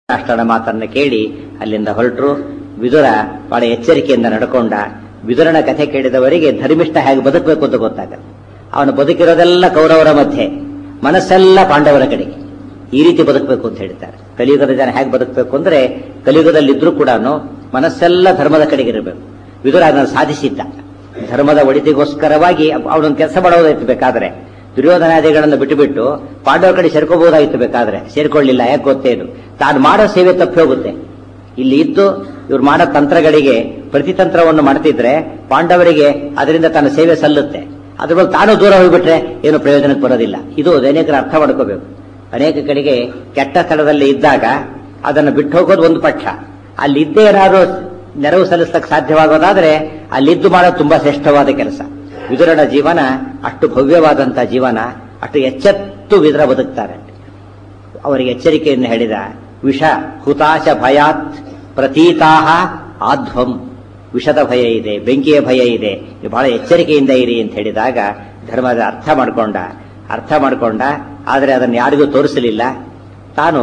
ರಾಷ್ಟ್ರನ ಮಾತನ್ನ ಕೇಳಿ ಅಲ್ಲಿಂದ ಹೊರಟರು ವಿದುರ ಬಹಳ ಎಚ್ಚರಿಕೆಯಿಂದ ನಡ್ಕೊಂಡ ವಿದುರನ ಕಥೆ ಕೇಳಿದವರಿಗೆ ಧರ್ಮಿಷ್ಠ ಹೇಗೆ ಬದುಕಬೇಕು ಅಂತ ಗೊತ್ತಾಗಲ್ಲ ಅವನು ಬದುಕಿರೋದೆಲ್ಲ ಕೌರವರ ಮಧ್ಯೆ ಮನಸ್ಸೆಲ್ಲ ಪಾಂಡವರ ಕಡೆಗೆ ಈ ರೀತಿ ಬದುಕಬೇಕು ಅಂತ ಹೇಳ್ತಾರೆ ಕಲಿಯುಗದ ಜನ ಹೇಗೆ ಬದುಕಬೇಕು ಅಂದ್ರೆ ಕಲಿಯುಗದಲ್ಲಿದ್ರೂ ಕೂಡ ಮನಸ್ಸೆಲ್ಲ ಧರ್ಮದ ಕಡೆಗೆ ಇರಬೇಕು ವಿದುರ ಅದನ್ನು ಸಾಧಿಸಿದ್ದ ಧರ್ಮದ ಒಳಿತಿಗೋಸ್ಕರವಾಗಿ ಅವನೊಂದು ಕೆಲಸ ಮಾಡೋದಾಯ್ತು ಬೇಕಾದ್ರೆ ದುರ್ಯೋಧನಾದಿಗಳನ್ನು ಬಿಟ್ಟುಬಿಟ್ಟು ಪಾಂಡವರ ಕಡೆ ಸೇರ್ಕೋಬಹುದಾಗಿತ್ತು ಬೇಕಾದ್ರೆ ಸೇರ್ಕೊಳ್ಳಿಲ್ಲ ಯಾಕೆ ಗೊತ್ತೇನು ತಾನು ಮಾಡೋ ಸೇವೆ ತಪ್ಪಿ ಹೋಗುತ್ತೆ ಇಲ್ಲಿ ಇದ್ದು ಇವ್ರು ಮಾಡೋ ತಂತ್ರಗಳಿಗೆ ಪ್ರತಿತಂತ್ರವನ್ನು ಮಾಡ್ತಿದ್ರೆ ಪಾಂಡವರಿಗೆ ಅದರಿಂದ ತನ್ನ ಸೇವೆ ಸಲ್ಲುತ್ತೆ ಅದ್ರ ಬಗ್ಗೆ ತಾನು ದೂರ ಹೋಗ್ಬಿಟ್ರೆ ಏನು ಪ್ರಯೋಜನಕ್ಕೆ ಬರೋದಿಲ್ಲ ಇದು ಅನೇಕರು ಅರ್ಥ ಮಾಡ್ಕೋಬೇಕು ಅನೇಕ ಕಡೆಗೆ ಕೆಟ್ಟ ಸ್ಥಳದಲ್ಲಿ ಇದ್ದಾಗ ಅದನ್ನು ಬಿಟ್ಟು ಹೋಗೋದು ಒಂದು ಪಕ್ಷ ಅಲ್ಲಿ ಇದ್ದೇ ಏನಾದ್ರು ನೆರವು ಸಲ್ಲಿಸಕ್ಕೆ ಸಾಧ್ಯವಾಗೋದಾದ್ರೆ ಅಲ್ಲಿದ್ದು ಮಾಡೋದು ತುಂಬಾ ಶ್ರೇಷ್ಠವಾದ ಕೆಲಸ ವಿದುರನ ಜೀವನ ಅಷ್ಟು ಭವ್ಯವಾದಂತಹ ಜೀವನ ಅಷ್ಟು ಎಚ್ಚೆತ್ತು ವಿದುರ ಬದುಕ್ತಾರೆ ಅವರಿಗೆ ಎಚ್ಚರಿಕೆಯನ್ನು ಹೇಳಿದ ವಿಷ ಹುತಾಶ ಭಯಾತ್ ಪ್ರತೀತಾಹ ಆಧ್ವಂ ವಿಷದ ಭಯ ಇದೆ ಬೆಂಕಿಯ ಭಯ ಇದೆ ನೀವು ಬಹಳ ಎಚ್ಚರಿಕೆಯಿಂದ ಇರಿ ಅಂತ ಹೇಳಿದಾಗ ಧರ್ಮದ ಅರ್ಥ ಮಾಡ್ಕೊಂಡ ಅರ್ಥ ಮಾಡ್ಕೊಂಡ ಆದರೆ ಅದನ್ನು ಯಾರಿಗೂ ತೋರಿಸಲಿಲ್ಲ ತಾನು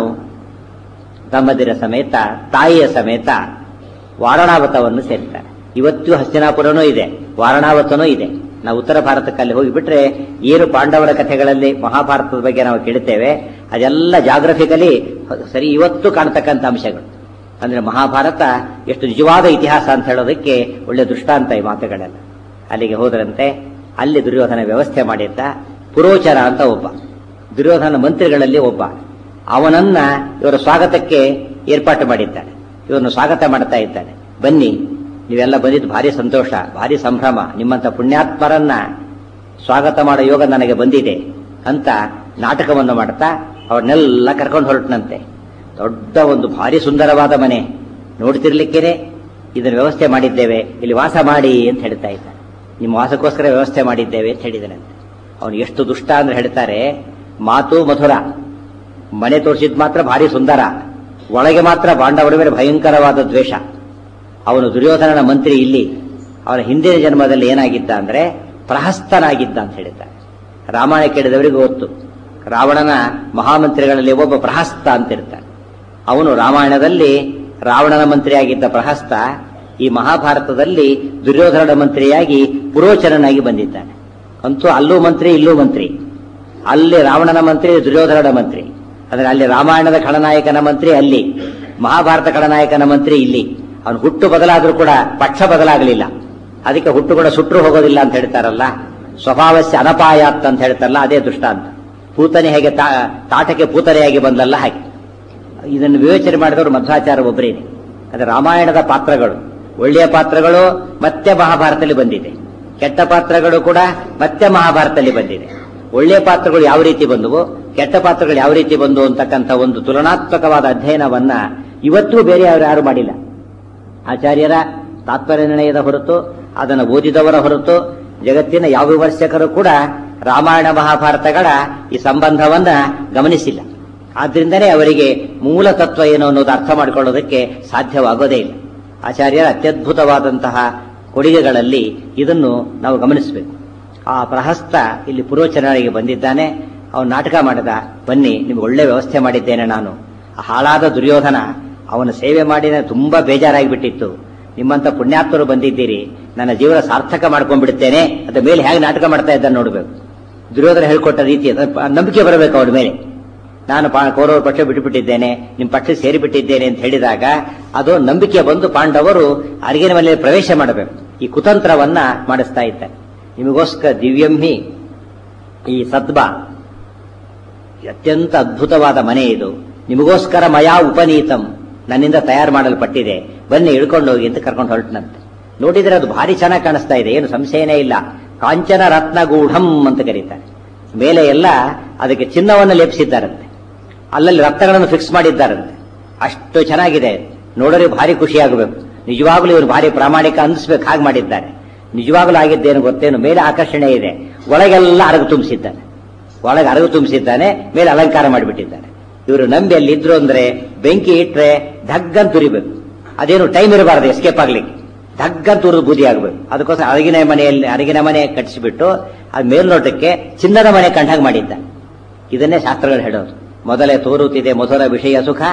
ತಮ್ಮದಿರ ಸಮೇತ ತಾಯಿಯ ಸಮೇತ ವಾರಣಾವತವನ್ನು ಸೇರ್ತಾರೆ ಇವತ್ತು ಹಸ್ತಿನಾಪುರನೂ ಇದೆ ವಾರಣಾವತನೂ ಇದೆ ನಾವು ಉತ್ತರ ಭಾರತಕ್ಕಲ್ಲಿ ಹೋಗಿಬಿಟ್ರೆ ಏನು ಪಾಂಡವರ ಕಥೆಗಳಲ್ಲಿ ಮಹಾಭಾರತದ ಬಗ್ಗೆ ನಾವು ಕೇಳುತ್ತೇವೆ ಅದೆಲ್ಲ ಜಾಗ್ರಫಿಕಲಿ ಸರಿ ಇವತ್ತು ಕಾಣತಕ್ಕಂಥ ಅಂಶಗಳು ಅಂದ್ರೆ ಮಹಾಭಾರತ ಎಷ್ಟು ನಿಜವಾದ ಇತಿಹಾಸ ಅಂತ ಹೇಳೋದಕ್ಕೆ ಒಳ್ಳೆ ದೃಷ್ಟಾಂತ ಈ ಮಾತುಗಳೆಲ್ಲ ಅಲ್ಲಿಗೆ ಹೋದ್ರಂತೆ ಅಲ್ಲಿ ದುರ್ಯೋಧನ ವ್ಯವಸ್ಥೆ ಮಾಡಿದ್ದ ಪುರೋಚರ ಅಂತ ಒಬ್ಬ ದುರ್ಯೋಧನ ಮಂತ್ರಿಗಳಲ್ಲಿ ಒಬ್ಬ ಅವನನ್ನ ಇವರ ಸ್ವಾಗತಕ್ಕೆ ಏರ್ಪಾಟು ಮಾಡಿದ್ದಾನೆ ಇವರನ್ನು ಸ್ವಾಗತ ಮಾಡ್ತಾ ಇದ್ದಾನೆ ಬನ್ನಿ ನೀವೆಲ್ಲ ಬಂದಿದ್ದು ಭಾರಿ ಸಂತೋಷ ಭಾರಿ ಸಂಭ್ರಮ ನಿಮ್ಮಂತ ಪುಣ್ಯಾತ್ಮರನ್ನ ಸ್ವಾಗತ ಮಾಡೋ ಯೋಗ ನನಗೆ ಬಂದಿದೆ ಅಂತ ನಾಟಕವನ್ನು ಮಾಡ್ತಾ ಅವ್ರನ್ನೆಲ್ಲ ಕರ್ಕೊಂಡು ಹೊರಟನಂತೆ ದೊಡ್ಡ ಒಂದು ಭಾರಿ ಸುಂದರವಾದ ಮನೆ ನೋಡ್ತಿರ್ಲಿಕ್ಕೇನೆ ಇದನ್ನು ವ್ಯವಸ್ಥೆ ಮಾಡಿದ್ದೇವೆ ಇಲ್ಲಿ ವಾಸ ಮಾಡಿ ಅಂತ ಹೇಳ್ತಾ ಇದ್ದ ನಿಮ್ಮ ವಾಸಕ್ಕೋಸ್ಕರ ವ್ಯವಸ್ಥೆ ಮಾಡಿದ್ದೇವೆ ಅಂತ ಹೇಳಿದನಂತೆ ಅವನು ಎಷ್ಟು ದುಷ್ಟ ಅಂದ್ರೆ ಹೇಳ್ತಾರೆ ಮಾತು ಮಧುರ ಮನೆ ತೋರಿಸಿದ್ ಮಾತ್ರ ಭಾರಿ ಸುಂದರ ಒಳಗೆ ಮಾತ್ರ ಪಾಂಡವರ ಮೇಲೆ ಭಯಂಕರವಾದ ದ್ವೇಷ ಅವನು ದುರ್ಯೋಧನನ ಮಂತ್ರಿ ಇಲ್ಲಿ ಅವನ ಹಿಂದಿನ ಜನ್ಮದಲ್ಲಿ ಏನಾಗಿದ್ದ ಅಂದ್ರೆ ಪ್ರಹಸ್ತನಾಗಿದ್ದ ಅಂತ ಹೇಳಿದ್ದಾರೆ ರಾಮಾಯಣ ಕೇಳಿದವರಿಗೆ ಗೊತ್ತು ರಾವಣನ ಮಹಾಮಂತ್ರಿಗಳಲ್ಲಿ ಒಬ್ಬ ಪ್ರಹಸ್ತ ಅಂತ ಇರ್ತಾನೆ ಅವನು ರಾಮಾಯಣದಲ್ಲಿ ರಾವಣನ ಮಂತ್ರಿಯಾಗಿದ್ದ ಪ್ರಹಸ್ತ ಈ ಮಹಾಭಾರತದಲ್ಲಿ ದುರ್ಯೋಧನನ ಮಂತ್ರಿಯಾಗಿ ಪುರೋಚರನಾಗಿ ಬಂದಿದ್ದಾನೆ ಅಂತೂ ಅಲ್ಲೂ ಮಂತ್ರಿ ಇಲ್ಲೂ ಮಂತ್ರಿ ಅಲ್ಲಿ ರಾವಣನ ಮಂತ್ರಿ ದುರ್ಯೋಧನನ ಮಂತ್ರಿ ಅಂದ್ರೆ ಅಲ್ಲಿ ರಾಮಾಯಣದ ಖಳನಾಯಕನ ಮಂತ್ರಿ ಅಲ್ಲಿ ಮಹಾಭಾರತ ಖಳನಾಯಕನ ಮಂತ್ರಿ ಇಲ್ಲಿ ಅವನು ಹುಟ್ಟು ಬದಲಾದ್ರೂ ಕೂಡ ಪಕ್ಷ ಬದಲಾಗಲಿಲ್ಲ ಅದಕ್ಕೆ ಹುಟ್ಟು ಕೂಡ ಸುಟ್ಟರು ಹೋಗೋದಿಲ್ಲ ಅಂತ ಹೇಳ್ತಾರಲ್ಲ ಸ್ವಭಾವಸ್ಯ ಅನಪಾಯಾತ್ ಅಂತ ಹೇಳ್ತಾರಲ್ಲ ಅದೇ ದೃಷ್ಟಾಂತ ಪೂತನೆ ಹೇಗೆ ತಾಟಕ್ಕೆ ಪೂತನೆಯಾಗಿ ಬಂದಲ್ಲ ಹಾಗೆ ಇದನ್ನು ವಿವೇಚನೆ ಮಾಡಿದವರು ಮಧ್ವಾಚಾರ ಒಬ್ಬರೇನೆ ಅದು ರಾಮಾಯಣದ ಪಾತ್ರಗಳು ಒಳ್ಳೆಯ ಪಾತ್ರಗಳು ಮತ್ತೆ ಮಹಾಭಾರತದಲ್ಲಿ ಬಂದಿದೆ ಕೆಟ್ಟ ಪಾತ್ರಗಳು ಕೂಡ ಮತ್ತೆ ಮಹಾಭಾರತದಲ್ಲಿ ಬಂದಿದೆ ಒಳ್ಳೆಯ ಪಾತ್ರಗಳು ಯಾವ ರೀತಿ ಬಂದವು ಕೆಟ್ಟ ಪಾತ್ರಗಳು ಯಾವ ರೀತಿ ಬಂದು ಅಂತಕ್ಕಂಥ ಒಂದು ತುಲನಾತ್ಮಕವಾದ ಅಧ್ಯಯನವನ್ನ ಇವತ್ತೂ ಬೇರೆ ಯಾರು ಯಾರು ಮಾಡಿಲ್ಲ ಆಚಾರ್ಯರ ತಾತ್ಪರ್ಯ ನಿರ್ಣಯದ ಹೊರತು ಅದನ್ನು ಓದಿದವರ ಹೊರತು ಜಗತ್ತಿನ ಯಾವ ವಿಮರ್ಶಕರು ಕೂಡ ರಾಮಾಯಣ ಮಹಾಭಾರತಗಳ ಈ ಸಂಬಂಧವನ್ನ ಗಮನಿಸಿಲ್ಲ ಆದ್ರಿಂದನೇ ಅವರಿಗೆ ಮೂಲ ತತ್ವ ಏನು ಅನ್ನೋದು ಅರ್ಥ ಮಾಡಿಕೊಳ್ಳೋದಕ್ಕೆ ಸಾಧ್ಯವಾಗೋದೇ ಇಲ್ಲ ಆಚಾರ್ಯರ ಅತ್ಯದ್ಭುತವಾದಂತಹ ಕೊಡುಗೆಗಳಲ್ಲಿ ಇದನ್ನು ನಾವು ಗಮನಿಸಬೇಕು ಆ ಪ್ರಹಸ್ತ ಇಲ್ಲಿ ಪುರೋಚನರಿಗೆ ಬಂದಿದ್ದಾನೆ ಅವನು ನಾಟಕ ಮಾಡಿದ ಬನ್ನಿ ನಿಮ್ಗೆ ಒಳ್ಳೆ ವ್ಯವಸ್ಥೆ ಮಾಡಿದ್ದೇನೆ ನಾನು ಹಾಳಾದ ದುರ್ಯೋಧನ ಅವನ ಸೇವೆ ಮಾಡಿ ತುಂಬಾ ಬೇಜಾರಾಗಿಬಿಟ್ಟಿತ್ತು ನಿಮ್ಮಂತ ಪುಣ್ಯಾತ್ಮರು ಬಂದಿದ್ದೀರಿ ನನ್ನ ಜೀವನ ಸಾರ್ಥಕ ಮಾಡ್ಕೊಂಡ್ಬಿಡ್ತೇನೆ ಅದ ಮೇಲೆ ಹೇಗೆ ನಾಟಕ ಮಾಡ್ತಾ ಇದ್ದಾನೆ ನೋಡ್ಬೇಕು ದುರ್ಯೋಧನ ಹೇಳ್ಕೊಟ್ಟ ರೀತಿ ನಂಬಿಕೆ ಬರಬೇಕು ಅವನ ಮೇಲೆ ನಾನು ಕೌರವರ ಪಕ್ಷ ಬಿಟ್ಟುಬಿಟ್ಟಿದ್ದೇನೆ ನಿಮ್ಮ ಪಕ್ಷ ಸೇರಿಬಿಟ್ಟಿದ್ದೇನೆ ಅಂತ ಹೇಳಿದಾಗ ಅದು ನಂಬಿಕೆ ಬಂದು ಪಾಂಡವರು ಅರಿಗಿನ ಮೇಲೆ ಪ್ರವೇಶ ಮಾಡಬೇಕು ಈ ಕುತಂತ್ರವನ್ನ ಮಾಡಿಸ್ತಾ ಇದ್ದಾರೆ ನಿಮಗೋಸ್ಕರ ದಿವ್ಯಂಹಿ ಈ ಸದ್ಬ ಅತ್ಯಂತ ಅದ್ಭುತವಾದ ಮನೆ ಇದು ನಿಮಗೋಸ್ಕರ ಮಯಾ ಉಪನೀತಂ ನನ್ನಿಂದ ತಯಾರು ಮಾಡಲ್ಪಟ್ಟಿದೆ ಬನ್ನಿ ಇಳ್ಕೊಂಡು ಹೋಗಿ ಅಂತ ಕರ್ಕೊಂಡು ಹೊರಟನಂತೆ ನೋಡಿದ್ರೆ ಅದು ಭಾರಿ ಚೆನ್ನಾಗಿ ಕಾಣಿಸ್ತಾ ಇದೆ ಏನು ಸಂಶಯನೇ ಇಲ್ಲ ಕಾಂಚನ ರತ್ನಗೂಢಂ ಅಂತ ಕರೀತಾರೆ ಮೇಲೆ ಎಲ್ಲ ಅದಕ್ಕೆ ಚಿನ್ನವನ್ನು ಲೇಪಿಸಿದ್ದಾರಂತೆ ಅಲ್ಲಲ್ಲಿ ರತ್ನಗಳನ್ನು ಫಿಕ್ಸ್ ಮಾಡಿದ್ದಾರಂತೆ ಅಷ್ಟು ಚೆನ್ನಾಗಿದೆ ನೋಡೋರಿಗೆ ಭಾರಿ ಖುಷಿಯಾಗಬೇಕು ನಿಜವಾಗ್ಲೂ ಇವರು ಭಾರಿ ಪ್ರಾಮಾಣಿಕ ಅನಿಸ್ಬೇಕು ಹಾಗೆ ಮಾಡಿದ್ದಾರೆ ನಿಜವಾಗ್ಲೂ ಆಗಿದ್ದೇನು ಗೊತ್ತೇನು ಮೇಲೆ ಆಕರ್ಷಣೆ ಇದೆ ಒಳಗೆಲ್ಲ ಅರಗು ತುಂಬಿಸಿದ್ದಾನೆ ಒಳಗೆ ಅರಗು ತುಂಬಿಸಿದ್ದಾನೆ ಮೇಲೆ ಅಲಂಕಾರ ಮಾಡಿಬಿಟ್ಟಿದ್ದಾನೆ ಇವರು ನಂಬಿ ಅಲ್ಲಿ ಇದ್ರು ಅಂದ್ರೆ ಬೆಂಕಿ ಇಟ್ರೆ ಧಗ್ಗನ್ ತುರಿಬೇಕು ಅದೇನು ಟೈಮ್ ಇರಬಾರದು ಎಸ್ಕೇಪ್ ಆಗ್ಲಿಕ್ಕೆ ಧಗ್ಗನ್ ತುರಿದು ಬೂದಿ ಆಗ್ಬೇಕು ಅದಕ್ಕೋಸ್ಕರ ಅರಗಿನ ಮನೆಯಲ್ಲಿ ಅರಗಿನ ಮನೆ ಕಟ್ಟಿಸಿಬಿಟ್ಟು ಅದ್ ಮೇಲ್ನೋಟಕ್ಕೆ ಚಿನ್ನದ ಮನೆ ಕಂಡಾಗ ಮಾಡಿದ್ದ ಇದನ್ನೇ ಶಾಸ್ತ್ರಗಳು ಹೇಳೋದು ಮೊದಲೇ ತೋರುತ್ತಿದೆ ಮಧುರ ವಿಷಯ ಸುಖ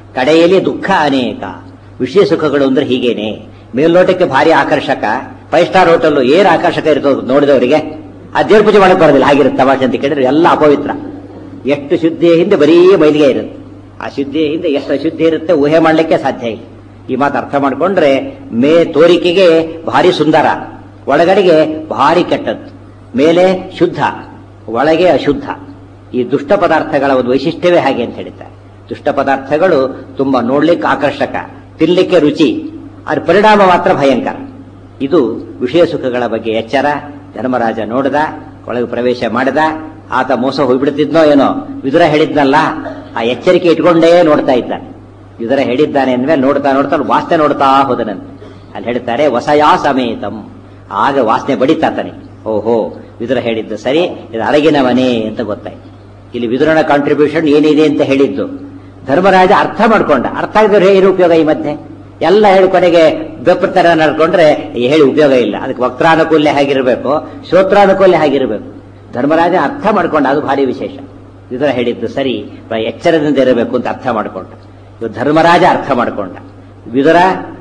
ಕಡೆಯಲ್ಲಿ ದುಃಖ ಅನೇಕ ವಿಷಯ ಸುಖಗಳು ಅಂದ್ರೆ ಹೀಗೇನೆ ಮೇಲ್ನೋಟಕ್ಕೆ ಭಾರಿ ಆಕರ್ಷಕ ಫೈವ್ ಸ್ಟಾರ್ ಹೋಟೆಲ್ ಏನ್ ಆಕರ್ಷಕ ಇರ್ತದೆ ನೋಡಿದವರಿಗೆ ಆ ದೇವ್ರ ಪೂಜೆ ಮಾಡಕ್ ಬರೋದಿಲ್ಲ ಹಾಗಿರುತ್ತೆ ತಮಾಷೆ ಅಂತ ಕೇಳಿದ್ರೆ ಎಲ್ಲ ಅಪವಿತ್ರ ಎಷ್ಟು ಶುದ್ಧಿಯ ಹಿಂದೆ ಬರೀ ಮೈಲಿಗೆ ಇರುತ್ತೆ ಆ ಶುದ್ಧಿಯ ಹಿಂದೆ ಎಷ್ಟು ಅಶುದ್ಧಿ ಇರುತ್ತೆ ಊಹೆ ಮಾಡ್ಲಿಕ್ಕೆ ಸಾಧ್ಯ ಇಲ್ಲ ಈ ಮಾತು ಅರ್ಥ ಮಾಡ್ಕೊಂಡ್ರೆ ಮೇ ತೋರಿಕೆಗೆ ಭಾರಿ ಸುಂದರ ಒಳಗಡೆಗೆ ಭಾರಿ ಕೆಟ್ಟದ್ದು ಮೇಲೆ ಶುದ್ಧ ಒಳಗೆ ಅಶುದ್ಧ ಈ ದುಷ್ಟ ಪದಾರ್ಥಗಳ ಒಂದು ವೈಶಿಷ್ಟ್ಯವೇ ಹಾಗೆ ಅಂತ ಹೇಳಿದ್ದಾರೆ ದುಷ್ಟ ಪದಾರ್ಥಗಳು ತುಂಬಾ ನೋಡ್ಲಿಕ್ಕೆ ಆಕರ್ಷಕ ತಿನ್ಲಿಕ್ಕೆ ರುಚಿ ಅದ್ರ ಪರಿಣಾಮ ಮಾತ್ರ ಭಯಂಕರ ಇದು ವಿಷಯ ಸುಖಗಳ ಬಗ್ಗೆ ಎಚ್ಚರ ಧರ್ಮರಾಜ ನೋಡಿದ ಒಳಗೆ ಪ್ರವೇಶ ಮಾಡಿದ ಆತ ಮೋಸ ಹೋಗ್ಬಿಡ್ತಿದ್ನೋ ಏನೋ ವಿದುರ ಹೇಳಿದ್ನಲ್ಲ ಆ ಎಚ್ಚರಿಕೆ ಇಟ್ಕೊಂಡೇ ನೋಡ್ತಾ ಇದ್ದಾನೆ ವಿದುರ ಹೇಳಿದ್ದಾನೆ ಅಂದ್ಮೇಲೆ ನೋಡ್ತಾ ನೋಡ್ತಾ ವಾಸನೆ ನೋಡ್ತಾ ಹೋದನಂತೆ ಅಲ್ಲಿ ಹೇಳ್ತಾರೆ ವಸಯಾ ಸಮೇತಂ ಆಗ ವಾಸನೆ ಬಡಿತಾತನೆ ಓಹೋ ವಿದುರ ಹೇಳಿದ್ದು ಸರಿ ಇದು ಅರಗಿನ ಮನೆ ಅಂತ ಗೊತ್ತಾಯ್ತು ಇಲ್ಲಿ ವಿದುರನ ಕಾಂಟ್ರಿಬ್ಯೂಷನ್ ಏನಿದೆ ಅಂತ ಹೇಳಿದ್ದು ಧರ್ಮರಾಜ ಅರ್ಥ ಮಾಡ್ಕೊಂಡ ಅರ್ಥ ಆಗಿದ್ರೆ ಏನು ಉಪಯೋಗ ಈ ಮಧ್ಯೆ ಎಲ್ಲ ಹೇಳಿ ಕೊನೆಗೆ ಬೆಪ್ಪತರ ನಡ್ಕೊಂಡ್ರೆ ಹೇಳಿ ಉಪಯೋಗ ಇಲ್ಲ ಅದಕ್ಕೆ ವಕ್ತಾನುಕೂಲ್ಯ ಹೇಗಿರಬೇಕು ಶ್ರೋತ್ರಾನುಕೂಲ್ಯ ಹೇಗಿರಬೇಕು ಧರ್ಮರಾಜ ಅರ್ಥ ಮಾಡ್ಕೊಂಡ ಅದು ಭಾರಿ ವಿಶೇಷ ವಿದುರ ಹೇಳಿದ್ದು ಸರಿ ಎಚ್ಚರದಿಂದ ಇರಬೇಕು ಅಂತ ಅರ್ಥ ಮಾಡ್ಕೊಂಡ ಇವು ಧರ್ಮರಾಜ ಅರ್ಥ ಮಾಡ್ಕೊಂಡ ವಿದುರ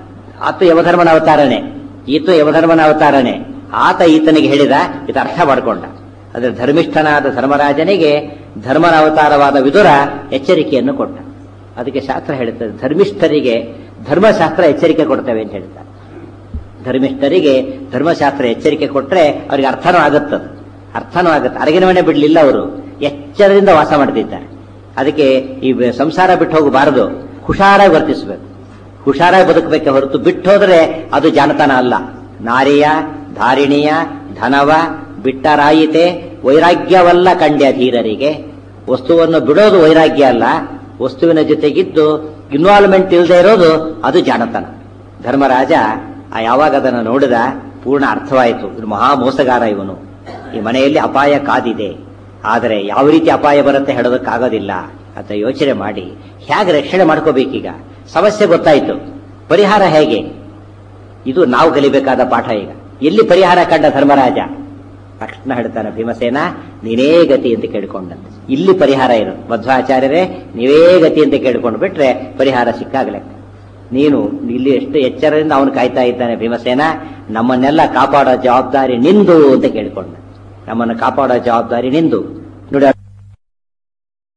ಆತ ಯಮಧರ್ಮನ ಅವತಾರನೆ ಈತ ಯಮಧರ್ಮನ ಅವತಾರನೆ ಆತ ಈತನಿಗೆ ಹೇಳಿದ ಈತ ಅರ್ಥ ಮಾಡ್ಕೊಂಡ ಅದ್ರ ಧರ್ಮಿಷ್ಠನಾದ ಧರ್ಮರಾಜನಿಗೆ ಧರ್ಮನ ಅವತಾರವಾದ ವಿದುರ ಎಚ್ಚರಿಕೆಯನ್ನು ಕೊಟ್ಟ ಅದಕ್ಕೆ ಶಾಸ್ತ್ರ ಹೇಳುತ್ತದೆ ಧರ್ಮಿಷ್ಠರಿಗೆ ಧರ್ಮಶಾಸ್ತ್ರ ಎಚ್ಚರಿಕೆ ಕೊಡ್ತೇವೆ ಅಂತ ಹೇಳ್ತಾರೆ ಧರ್ಮಿಷ್ಠರಿಗೆ ಧರ್ಮಶಾಸ್ತ್ರ ಎಚ್ಚರಿಕೆ ಕೊಟ್ರೆ ಅವ್ರಿಗೆ ಅರ್ಥನೂ ಆಗುತ್ತದೆ ಅರ್ಥನೂ ಆಗುತ್ತೆ ಅರಗಿನ ಮನೆ ಬಿಡ್ಲಿಲ್ಲ ಅವರು ಎಚ್ಚರದಿಂದ ವಾಸ ಮಾಡ್ತಿದ್ದಾರೆ ಅದಕ್ಕೆ ಈ ಸಂಸಾರ ಬಿಟ್ಟು ಹೋಗಬಾರದು ಹುಷಾರಾಗಿ ವರ್ತಿಸಬೇಕು ಹುಷಾರಾಗಿ ಬದುಕಬೇಕೆ ಹೊರತು ಬಿಟ್ಟು ಹೋದ್ರೆ ಅದು ಜಾಣತನ ಅಲ್ಲ ನಾರಿಯ ಧಾರಿಣಿಯ ಧನವ ಬಿಟ್ಟರಾಯಿತೆ ವೈರಾಗ್ಯವಲ್ಲ ಕಂಡ್ಯ ಧೀರರಿಗೆ ವಸ್ತುವನ್ನು ಬಿಡೋದು ವೈರಾಗ್ಯ ಅಲ್ಲ ವಸ್ತುವಿನ ಜೊತೆಗಿದ್ದು ಇನ್ವಾಲ್ವ್ಮೆಂಟ್ ಇಲ್ಲದೆ ಇರೋದು ಅದು ಜಾಣತನ ಧರ್ಮರಾಜ ಆ ಯಾವಾಗ ಅದನ್ನು ನೋಡಿದ ಪೂರ್ಣ ಅರ್ಥವಾಯಿತು ಇದು ಮಹಾ ಮೋಸಗಾರ ಇವನು ಈ ಮನೆಯಲ್ಲಿ ಅಪಾಯ ಕಾದಿದೆ ಆದರೆ ಯಾವ ರೀತಿ ಅಪಾಯ ಬರುತ್ತೆ ಹೇಳೋದಕ್ಕಾಗೋದಿಲ್ಲ ಅಂತ ಯೋಚನೆ ಮಾಡಿ ಹೇಗೆ ರಕ್ಷಣೆ ಮಾಡ್ಕೋಬೇಕೀಗ ಸಮಸ್ಯೆ ಗೊತ್ತಾಯ್ತು ಪರಿಹಾರ ಹೇಗೆ ಇದು ನಾವು ಕಲಿಬೇಕಾದ ಪಾಠ ಈಗ ಎಲ್ಲಿ ಪರಿಹಾರ ಕಂಡ ಧರ್ಮರಾಜ ತಕ್ಷಣ ಹೇಳ್ತಾನೆ ಭೀಮಸೇನ ನೀನೇ ಗತಿ ಅಂತ ಕೇಳ್ಕೊಂಡಂತೆ ಇಲ್ಲಿ ಪರಿಹಾರ ಇರೋದು ಮಧ್ವಾಚಾರ್ಯರೇ ನೀವೇ ಗತಿ ಅಂತ ಕೇಳ್ಕೊಂಡು ಬಿಟ್ರೆ ಪರಿಹಾರ ಸಿಕ್ಕಾಗಲೇ ನೀನು ಇಲ್ಲಿ ಎಷ್ಟು ಎಚ್ಚರದಿಂದ ಅವನು ಕಾಯ್ತಾ ಇದ್ದಾನೆ ಭೀಮಸೇನ ನಮ್ಮನ್ನೆಲ್ಲ ಕಾಪಾಡೋ ಜವಾಬ್ದಾರಿ ನಿಂದು ಅಂತ ಕೇಳಿಕೊಂಡ ನಮ್ಮನ್ನು ಕಾಪಾಡೋ ಜವಾಬ್ದಾರಿ ನಿಂದು